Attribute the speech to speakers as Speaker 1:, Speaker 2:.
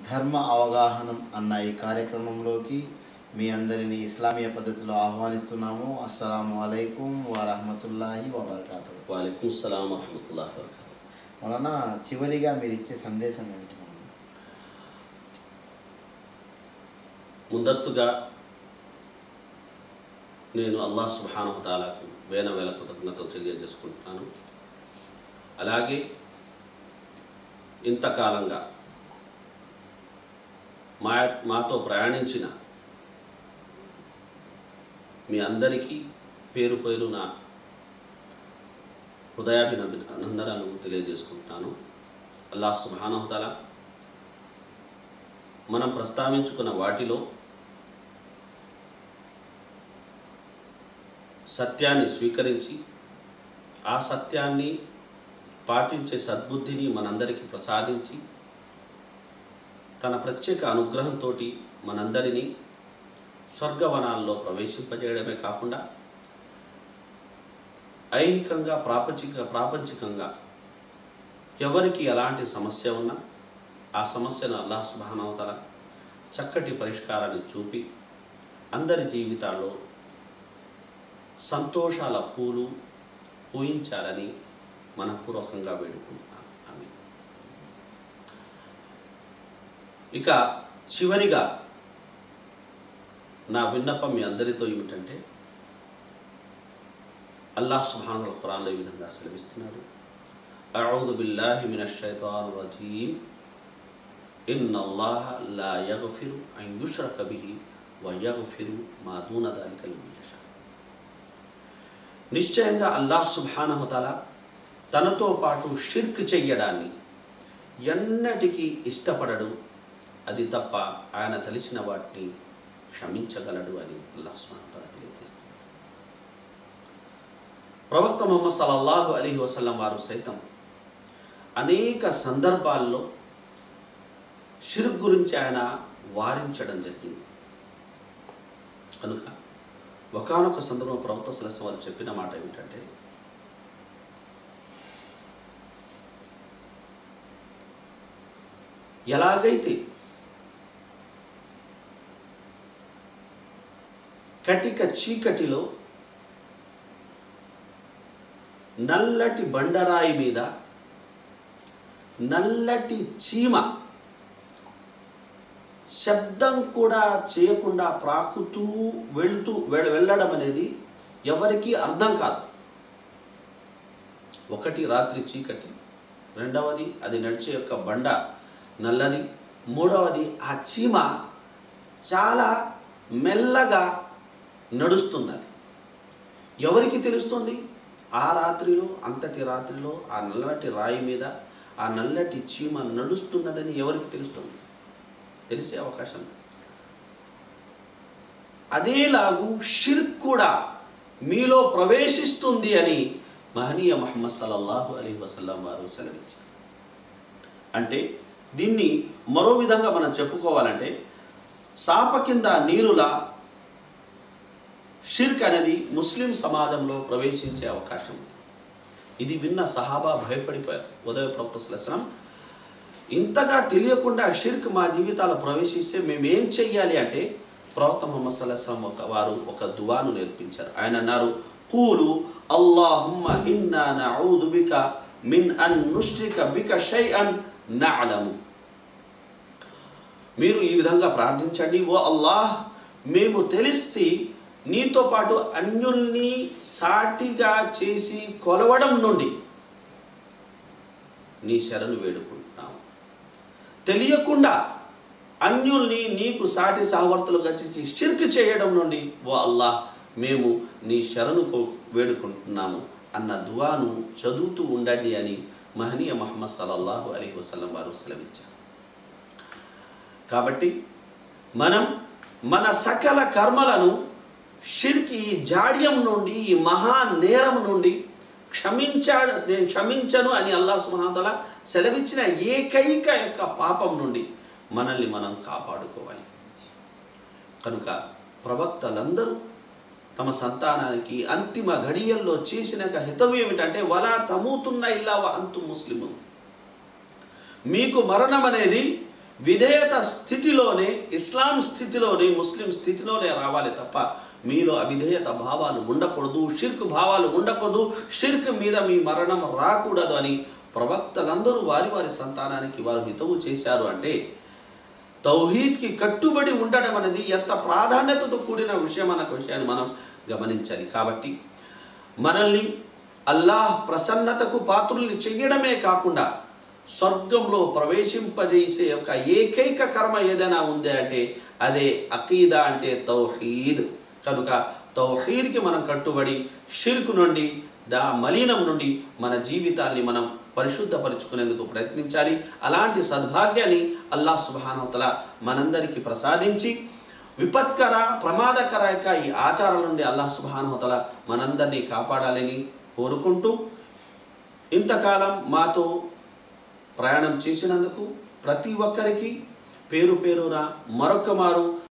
Speaker 1: ధర్మ అవగాహనం అన్న ఈ కార్యక్రమంలోకి మీ అందరినీ ఇస్లామీయ పద్ధతిలో ఆహ్వానిస్తున్నాము అస్సలాము అలైకుం వరహమతుల్లాహి వబర్కాతు
Speaker 2: వాలేకుం సలాం వరహమతుల్లాహి వబరకాతుహు
Speaker 1: వలన చివరిగా మీరు ఇచ్చే సందేశం ఏమిటి మౌలానా?
Speaker 2: ముందస్తుగా నేను అల్లాహ్ సుబ్హానహు తాలాకు వేల వేల కృతజ్ఞతలు తెలియజేసుకుంటున్నాను అలాగే ఇంతకాలంగా మా మాతో ప్రయాణించిన మీ అందరికీ పేరు పేరు నా హృదయాభినందనలు తెలియజేసుకుంటున్నాను అల్లాహ్ సుబ్హానహు తాలా మనం ప్రస్తావించుకున్న వాటిలో సత్యాన్ని స్వీకరించి ఆ సత్యాన్ని పాటించే సద్బుద్ధిని మనందరికీ ప్రసాదించి తన ప్రత్యేక అనుగ్రహంతో మనందరినీ స్వర్గవనాల్లో ప్రవేశింపజేయడమే కాకుండా ఐహికంగా ప్రాపంచిక ప్రాపంచికంగా ఎవరికి ఎలాంటి సమస్య ఉన్నా ఆ సమస్యను అల్లాహ్ సుబానవతల చక్కటి పరిష్కారాన్ని చూపి అందరి జీవితాల్లో సంతోషాల పూలు పూయించాలని మనపూర్వకంగా వేడుకుంటున్నాను ఆమె ఇక చివరిగా నా విన్నపం మీ అందరితో ఏమిటంటే అల్లాహ్ సుబ్హానహు ఖురాన్లో ఈ విధంగా సెలవిస్తున్నాడు అఊదు బిల్లాహి మినష్ షైతాన్ రజీమ్ ఇన్న అల్లాహ లా యగ్ఫిరు అన్ యుష్రక బిహి వ యగ్ఫిరు మా దూన దాలిక లిమన్ యషా నిశ్చయంగా అల్లాహ్ సుబ్హానహుతాల తనతో పాటు షిర్క్ చెయ్యడాన్ని ఎన్నటికీ ఇష్టపడడు అది తప్ప ఆయన తెలిసిన వాటిని క్షమించగలడు అని అల్లాహ్ సుబ్హానహుతాల తెలియజేస్తున్నాడు ప్రవక్త ముహమ్మద్ సల్లల్లాహు అలీహి వసల్లం వారు సైతం అనేక సందర్భాల్లో షిర్క్ గురించి ఆయన వారించడం జరిగింది కనుక ఒకనొక సందర్భం ప్రవక్త సలస్సు వారు చెప్పిన మాట ఏమిటంటే ఎలాగైతే కటిక చీకటిలో నల్లటి బండరాయి మీద నల్లటి చీమ శబ్దం కూడా చేయకుండా ప్రాకుతూ వెళ్తూ వె- వెళ్ళడం అనేది ఎవరికీ అర్థం కాదు ఒకటి రాత్రి చీకటి రెండవది అది నడిచే యొక్క బండ నల్లది మూడవది ఆ చీమ చాలా మెల్లగా నడుస్తున్నది ఎవరికి తెలుస్తుంది ఆ రాత్రిలో అంతటి రాత్రిలో ఆ నల్లటి రాయి మీద ఆ నల్లటి చీమ నడుస్తున్నదని ఎవరికి తెలుస్తుంది తెలిసే అవకాశం ఉంది. అదేలాగు షిర్క్ కూడా మీలో ప్రవేశిస్తుంది అని మహనీయ మహమ్మద్ సల్లల్లాహు అలీ వసల్లం వారు సెలవించారు అంటే దీన్ని మరో విధంగా మనం చెప్పుకోవాలంటే సాప కింద నీరులా షిర్క్ అనేది ముస్లిం సమాజంలో ప్రవేశించే అవకాశం ఉంది ఇది విన్న సహాబా భయపడిపోయారు ఉదయ ప్రవక్త సలసనం ఇంతగా తెలియకుండా షిర్క్ మా జీవితాల్లో ప్రవేశిస్తే మేము ఏం చెయ్యాలి అంటే ప్రవక్త ముహమ్మద్ సల్లాహం ఒక వారు ఒక దువాను నేర్పించారు ఆయన అన్నారు కూలు అల్లాహుమ్మ ఇన్నా నఊదు బిక మిన్ అన్ నుష్రిక బిక షైఅన్ నఅలము మీరు ఈ విధంగా ప్రార్థించండి ఓ అల్లాహ్ మేము తెలిసి నీతో పాటు అన్యుల్ని సాటిగా చేసి కొలవడం నుండి నీ శరణు వేడుకుంటున్నాము తెలియకుండా అన్యుల్ని నీకు సాటి సహవర్తులుగా చేసి షిర్క్ చేయడం నుండి ఓ అల్లాహ్ మేము నీ శరణు కో- వేడుకుంటున్నాము అన్న దువాను చదువుతూ ఉండండి అని మహనీయ మహమ్మద్ సల్లల్లాహు అలీ వసల్లం వారు సెలవిచ్చారు కాబట్టి మనం మన సకల కర్మలను షిర్కి ఈ జాడ్యం నుండి ఈ మహా నేరం నుండి క్షమించాడు నేను క్షమించను అని అల్లాహ్ సుమహాతల సెలవిచ్చిన ఏకైక యొక్క పాపం నుండి మనల్ని మనం కాపాడుకోవాలి కనుక ప్రవక్తలందరూ తమ సంతానానికి అంతిమ ఘడియల్లో చేసిన ఒక హితవు ఏమిటంటే వలా తమూతున్న ఇల్లా వ అంతు ముస్లిము మీకు మరణం అనేది విధేయత స్థితిలోనే ఇస్లాం స్థితిలోనే ముస్లిం స్థితిలోనే రావాలి తప్ప మీలో అవిధేయత భావాలు ఉండకూడదు షిర్క్ భావాలు ఉండకూడదు షిర్క్ మీద మీ మరణం రాకూడదు అని ప్రవక్తలందరూ వారి వారి సంతానానికి వారు హితవు చేశారు అంటే తౌహీద్కి కట్టుబడి ఉండడం అనేది ఎంత ప్రాధాన్యతతో కూడిన విషయం అన్న విషయాన్ని మనం గమనించాలి కాబట్టి మనల్ని అల్లాహ్ ప్రసన్నతకు పాత్రుల్ని చెయ్యడమే కాకుండా స్వర్గంలో ప్రవేశింపజేసే యొక్క ఏకైక కర్మ ఏదైనా ఉంది అంటే అదే అకీదా అంటే తౌహీద్ కనుక తౌహీద్కి మనం కట్టుబడి షిర్కు నుండి దా మలీనం నుండి మన జీవితాన్ని మనం పరిశుద్ధపరుచుకునేందుకు ప్రయత్నించాలి అలాంటి సద్భాగ్యాన్ని అల్లాహ్ సుబానవతల మనందరికీ ప్రసాదించి విపత్కర ప్రమాదకర యొక్క ఈ ఆచారం నుండి అల్లాహ్ సుబానవతల మనందరినీ కాపాడాలని కోరుకుంటూ ఇంతకాలం మాతో ప్రయాణం చేసినందుకు ప్రతి ఒక్కరికి పేరు పేరున మరొక మారు